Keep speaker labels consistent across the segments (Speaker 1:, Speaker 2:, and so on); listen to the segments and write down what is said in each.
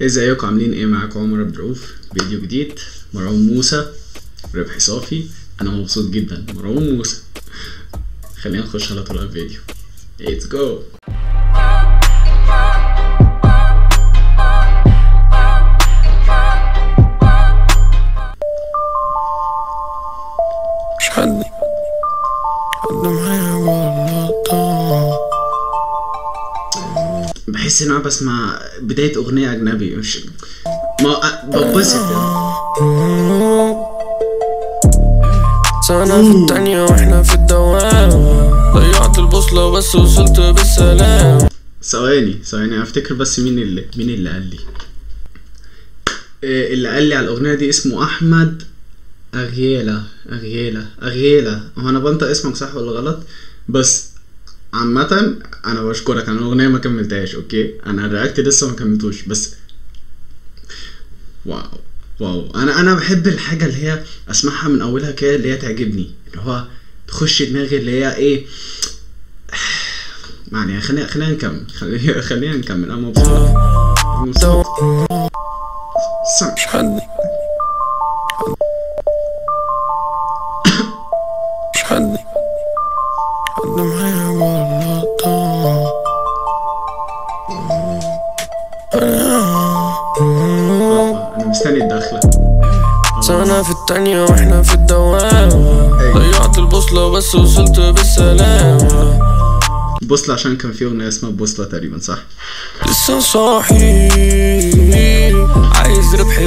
Speaker 1: ازيكم عاملين ايه معاكم عمر عبد الرؤوف فيديو جديد مروان موسى ربحي صافي انا مبسوط جدا مروان موسى خلينا نخش على طول على الفيديو Let's go
Speaker 2: مش حد حد معايا غلطان
Speaker 1: بحس ان انا بسمع بداية اغنية اجنبي مش ما ببسط يعني.
Speaker 2: سنة في التانية واحنا في الدوام ضيعت البوصلة بس وصلت بالسلام
Speaker 1: ثواني ثواني افتكر بس مين اللي مين اللي قال لي إيه اللي قال لي على الاغنيه دي اسمه احمد اغيلا اغيلا اغيلا هو انا بنطق اسمك صح ولا غلط بس عامة انا بشكرك انا الاغنيه ما كملتهاش اوكي انا الرياكت لسه ما كملتوش بس واو واو انا انا بحب الحاجه اللي هي اسمعها من اولها كده اللي هي تعجبني اللي هو تخش دماغي اللي هي ايه يعني خلينا خلينا نكمل خلينا خلينا نكمل انا مبسوط مبسوط سم-
Speaker 2: مش حد مش حد حد معايا غلطان
Speaker 1: انا مستني الدخله
Speaker 2: سنة في التانية واحنا في الدوام ضيعت البوصلة بس وصلت بالسلام
Speaker 1: بوصلة عشان كان في اغنيه اسمها بوصلة تقريبا صح
Speaker 2: لسه صاحي عايز ربح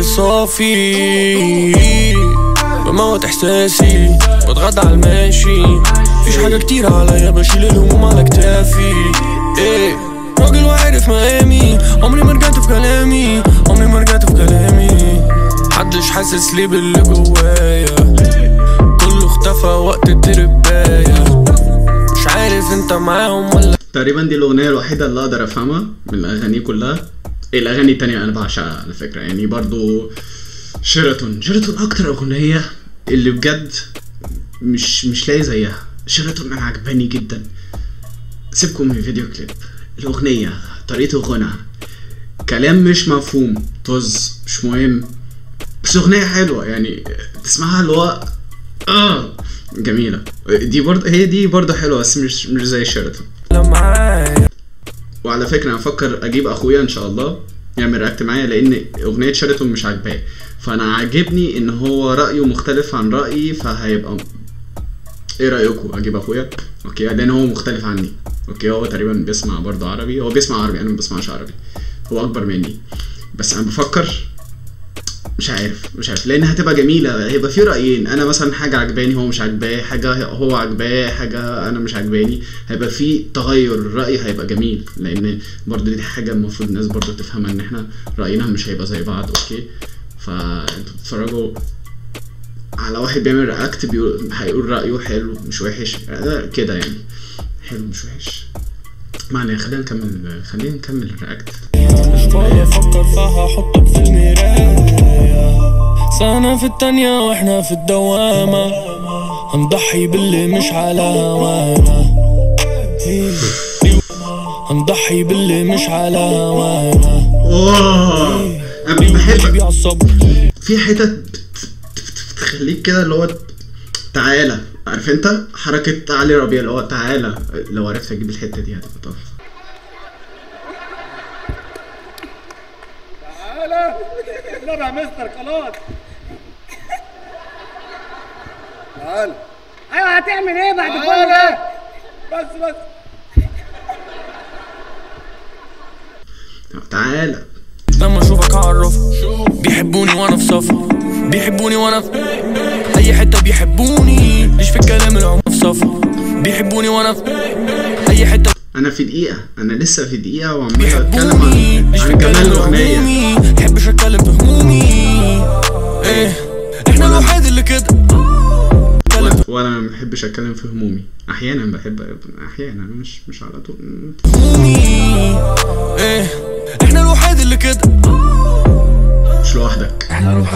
Speaker 2: صافي بموت احساسي بتغدى على الماشي مفيش حاجة كتير عليا بشيل الهموم على كتافي ايه راجل وعارف مقامي عمري ما رجعت في كلامي عمري ما رجعت في كلامي محدش حاسس ليه باللي جوايا كله اختفى وقت الترباية مش عارف انت معاهم ولا
Speaker 1: تقريبا دي الاغنيه الوحيده اللي اقدر افهمها من الاغاني كلها الاغاني التانية انا بعشقها على فكره يعني برضو شيراتون شيراتون اكتر اغنيه اللي بجد مش مش لاقي زيها شيراتون انا عجباني جدا سيبكم من فيديو كليب الاغنيه طريقه الغنى كلام مش مفهوم طز مش مهم بس اغنيه حلوه يعني تسمعها اللي هو اه جميله دي برضه هي دي برضه حلوه بس مش مش زي شيراتون
Speaker 2: معايا
Speaker 1: وعلى فكره انا بفكر اجيب اخويا ان شاء الله يعمل رياكت معايا لان اغنيه شيراتون مش عاجباه فانا عاجبني ان هو رايه مختلف عن رايي فهيبقى ايه رايكم اجيب اخويا اوكي لان هو مختلف عني اوكي هو تقريبا بيسمع برضه عربي هو بيسمع عربي انا ما بسمعش عربي هو اكبر مني بس انا بفكر مش عارف مش عارف لان هتبقى جميله هيبقى في رايين انا مثلا حاجه عجباني هو مش عجباه حاجه هو عجباه حاجه انا مش عجباني هيبقى في تغير الراي هيبقى جميل لان برضو دي حاجه المفروض الناس برضو تفهمها ان احنا راينا مش هيبقى زي بعض اوكي فانتوا بتتفرجوا على واحد بيعمل رياكت بيقول هيقول رايه حلو مش وحش آه، كده يعني حلو مش وحش معنى خلينا نكمل خلينا نكمل الرياكت
Speaker 2: شوية افكر فيها احطك في المراية سنة في التانية واحنا في الدوامة هنضحي باللي مش على هوانا هنضحي باللي مش على هوانا
Speaker 1: اوه انا
Speaker 2: اللي
Speaker 1: بحب
Speaker 2: بيعصب
Speaker 1: في حتت بت- بت- بتخليك كده اللي هو تعالى عارف انت حركة علي ربيع اللي هو تعالى لو عرفت اجيب الحتة دي هتبقى تحفة
Speaker 3: تعالى يلا يا مستر خلاص تعالى
Speaker 4: ايوه هتعمل ايه بعد كل
Speaker 3: تعالى
Speaker 4: ده؟
Speaker 3: بس بس
Speaker 1: تعالى
Speaker 2: لما اشوفك اعرف بيحبوني وانا في صف بيحبوني وانا في اي حته بيحبوني مش في الكلام العمر في صف بيحبوني وانا في اي حته
Speaker 1: انا في دقيقة انا لسه في دقيقة وعمال اتكلم عن
Speaker 2: بيحبوني مش في
Speaker 1: عن جمال
Speaker 2: الكلام
Speaker 1: الاغنية
Speaker 2: العمومي محبش اتكلم في همومي ايه احنا الوحيد اللي كده
Speaker 1: وأنا- وانا ما بحبش اتكلم في همومي احيانا بحب احيانا مش مش على طول
Speaker 2: همومي ايه احنا الوحيد اللي كده
Speaker 1: مش لوحدك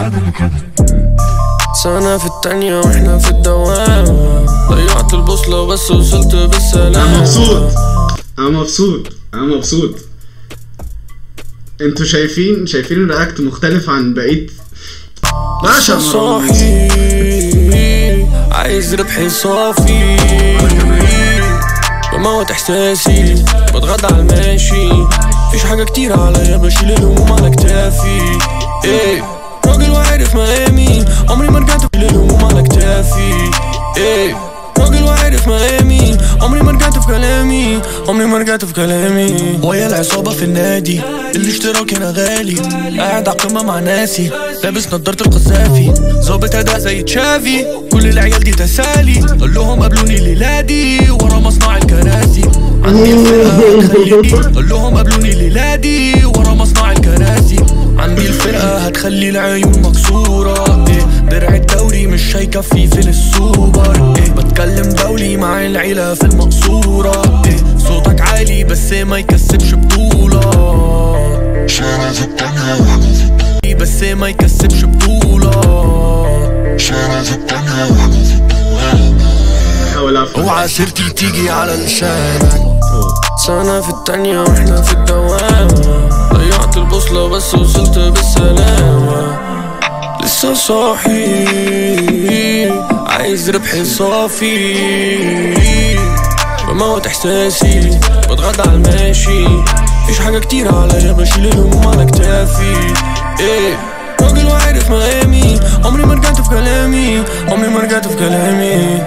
Speaker 2: سنة في التانية واحنا في الدوام ضيعت البوصلة بس وصلت
Speaker 1: انا
Speaker 2: بالسلام
Speaker 1: مبسوط انا مبسوط انا مبسوط انتوا شايفين شايفين الرياكت مختلف عن بقيه باشا
Speaker 2: لسه
Speaker 1: مروان موسى.
Speaker 2: صاحي عايز ربحي صافي بموت احساسي بتغدى على الماشي فيش حاجة كتير عليا بشيل الهموم على كتافي ايه راجل وعارف مقامي عمري ما رجعت بشيل الهموم على كتافي ايه راجل وعارف مقامي عمري ما رجعت في كلامي عمري ما رجعت في كلامي ويا العصابة في النادي الاشتراك هنا غالي قاعد على القمة مع ناسي لابس نضارة القذافي ظابط اداء زي تشافي كل العيال دي تسالي قول لهم قابلوني الليلة دي ورا مصنع الكراسي عندي الفرقة هتخليني قول لهم قابلوني الليلة دي ورا مصنع الكراسي عندي الفرقة هتخلي العيون مكسورة إيه درع الدوري مش هيكفي في السوبر إيه بتكلم دولي مع العيلة في المقصورة إيه صوتك عالي بس ما يكسبش بطولة
Speaker 5: شارع في الدنيا وحدة في الدنيا
Speaker 2: بس ما يكسبش بطولة
Speaker 5: شارع في الدنيا وحدة في الدنيا
Speaker 1: بحاول افهم
Speaker 2: اوعى سيرتي تيجي على لسانك سنة في التانية واحنا في الدوامة ضيعت البوصلة بس وصلت بالسلامة لسه صاحي عايز ربحي صافي بموت احساسي بتغدى على الماشي فيش حاجة كتير عليا بشيل الهموم على كتافي ايه راجل وعارف مقامي عمري ما رجعت في كلامي عمري ما رجعت في كلامي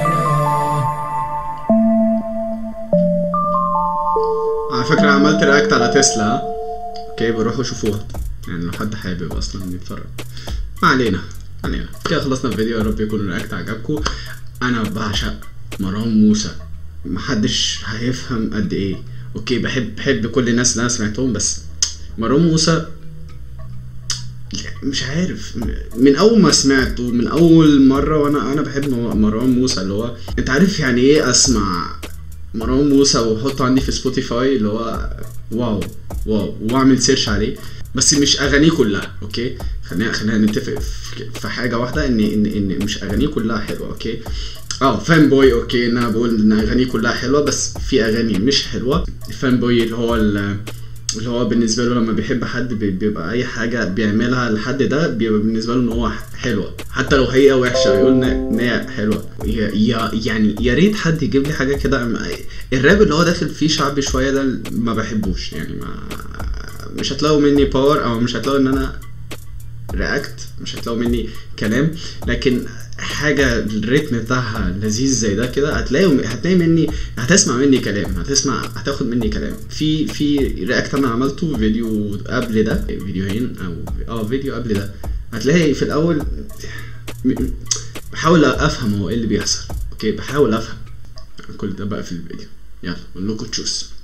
Speaker 1: على فكرة عملت رياكت على تسلا اوكي بروحوا شوفوها يعني لو حد حابب اصلا يتفرج ما علينا ما علينا كده خلصنا الفيديو يا رب يكون الرياكت عجبكم انا بعشق مروان موسى محدش هيفهم قد ايه اوكي بحب بحب كل الناس اللي انا سمعتهم بس مروان موسى مش عارف من اول ما سمعته من اول مره وانا انا بحب مو- مروان موسى اللي هو انت عارف يعني ايه اسمع مروان موسى واحطه عندي في سبوتيفاي اللي هو واو واو واعمل سيرش عليه بس مش اغانيه كلها اوكي خلينا خلينا نتفق في- في حاجه واحده ان ان ان مش اغانيه كلها حلوه اوكي اه فان بوي اوكي ان انا بقول ان اغانيه كلها حلوه بس في اغاني مش حلوه الفان بوي اللي هو ال- اللي هو بالنسبه له لما بيحب حد بي- بيبقى اي حاجه بيعملها لحد ده بيبقى بالنسبه له ان هو حلوه حتى لو هي وحشه يقول ان إن هي حلوه يا يا- يعني يا ريت حد يجيب لي حاجه كده م- الراب اللي هو داخل فيه شعبي شويه ده ما بحبوش يعني ما مش هتلاقوا مني باور او مش هتلاقوا ان انا رياكت مش هتلاقوا مني كلام لكن حاجه الريتم بتاعها لذيذ زي ده كده هتلاقي هتلاقي مني هتسمع مني كلام هتسمع هتاخد مني كلام في في رياكت انا عملته فيديو قبل ده فيديوهين او اه فيديو قبل ده هتلاقي في الاول م- بحاول افهم هو ايه اللي بيحصل اوكي بحاول افهم كل ده بقى في الفيديو يلا اقول لكم تشوس